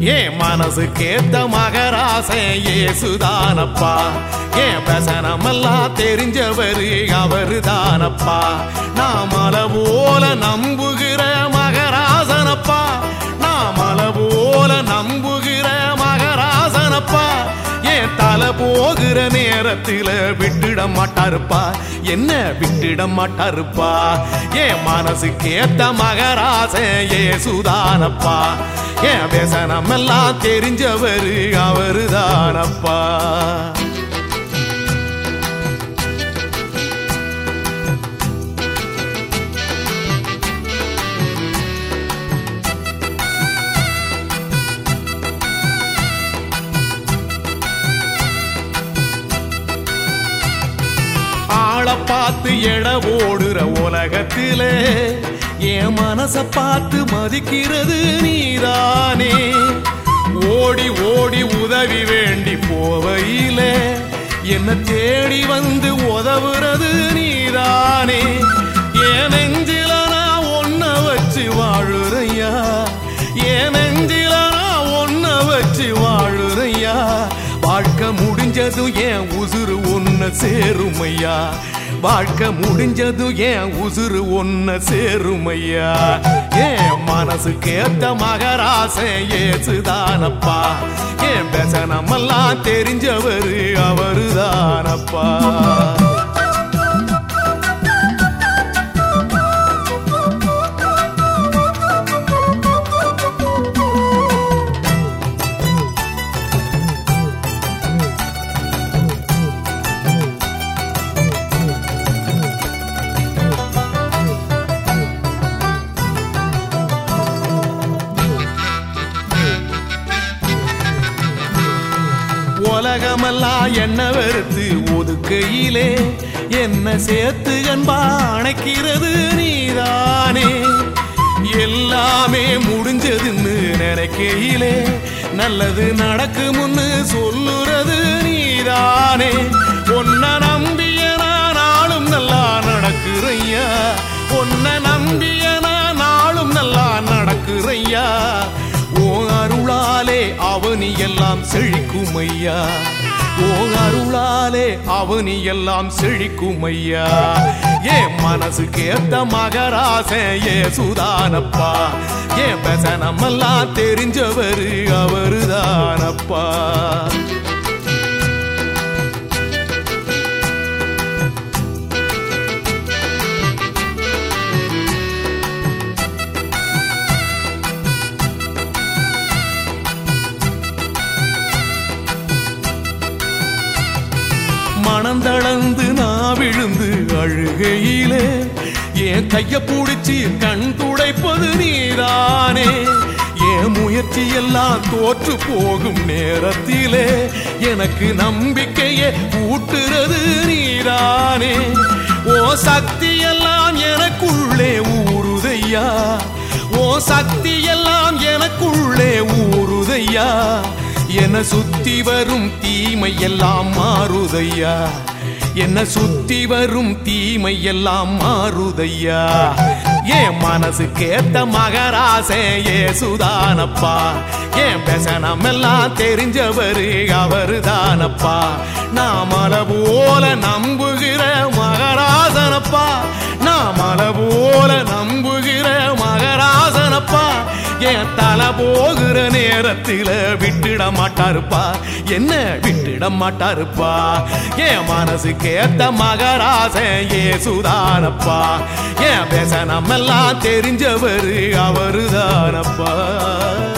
என் மனசுக்கேத்த மகராசன் ஏசுதானப்பா என் பெசனமெல்லாம் தெரிஞ்சவரு அவரு தானப்பா நான் மலை போல நம்புகிற மகராசனப்பா நான் மலை போல நம்புகிற மகராசனப்பா என் தலை போகிற நேரத்தில விட்டுட மாட்டாருப்பா என்ன விட்டுட மாட்டாருப்பா என் மனசுக்கேத்த மகராசன் ஏசுதானப்பா என் பேசனம் எல்லாம் தெரிஞ்சவரு அவரு தானப்பா ஆளை பார்த்து எட ஓடுற உலகத்திலே என் மனச பார்த்து மதிக்கிறது நீதானே ஓடி ஓடி உதவி வேண்டி போவையிலே என்ன தேடி வந்து உதவுறது நீதானே என் நெஞ்சில நான் ஒன்ன வச்சு வாழுறையா என் நெஞ்சில நான் ஒன்ன வச்சு வாழுறையா வாழ்க்கை முடிஞ்சதும் என் உசுறு ஒன்ன சேருமையா வாழ்க்கை முடிஞ்சதும் என் உசுறு ஒன்ன சேருமையா என் மனசுக்கு ஏத்த மகராசன் ஏசுதானப்பா என் பெசனமெல்லாம் தெரிஞ்சவரு அவரு தானப்பா உலகமெல்லாம் என்ன வெறுத்து ஒதுக்கையிலே என்ன சேர்த்து அன்பா அணைக்கிறது நீதானே எல்லாமே முடிஞ்சதுன்னு நினைக்கையிலே நல்லது நடக்குமுன்னு சொல்லுறது நீதானே உன்ன நம்பிய நான் நாளும் நல்லா நடக்குறையா உன்ன நம்பிய நான் நாளும் நல்லா நடக்குறையா ஓ அருளாலே அவனி எல்லாம் செழிக்குமையா ஓ அருளாலே அவனி எல்லாம் செழிக்குமையா என் மனசுக்கு ஏத்த மகராசன் ஏ சுதானப்பா என் பெசனமெல்லாம் தெரிஞ்சவரு அவரு தானப்பா மனம் தளர்ந்து நான் விழுந்து அழுகையிலே என் கைய பிடிச்சி கண் துடைப்பது நீதானே என் முயற்சி எல்லாம் தோற்று போகும் நேரத்திலே எனக்கு நம்பிக்கையை ஊட்டுறது நீதானே ஓ சக்தி எல்லாம் எனக்குள்ளே ஊறுதையா ஓ சக்தி எல்லாம் எனக்குள்ளே ஊறுதையா என சுத்தி வரும் தீமை எல்லாம் மாறுதையா என்ன சுத்தி வரும் தீமை எல்லாம் மாறுதையா என் மனசுக்கு ஏத்த மகராசே ஏ சுதானப்பா என் பெசனம் எல்லாம் தெரிஞ்சவரு அவரு தானப்பா நான் மலை போல நம்புகிற மகராசனப்பா நான் மலை போல நம்புகிற மகராசனப்பா என் தலை போகிற நேரத்தில விட்டுட மாட்டாருப்பா என்ன விட்டுட மாட்டாருப்பா என் மனசுக்கு ஏத்த மகராசன் ஏ சுதானப்பா என் பேச நம்மெல்லாம் தெரிஞ்சவரு அவரு தானப்பா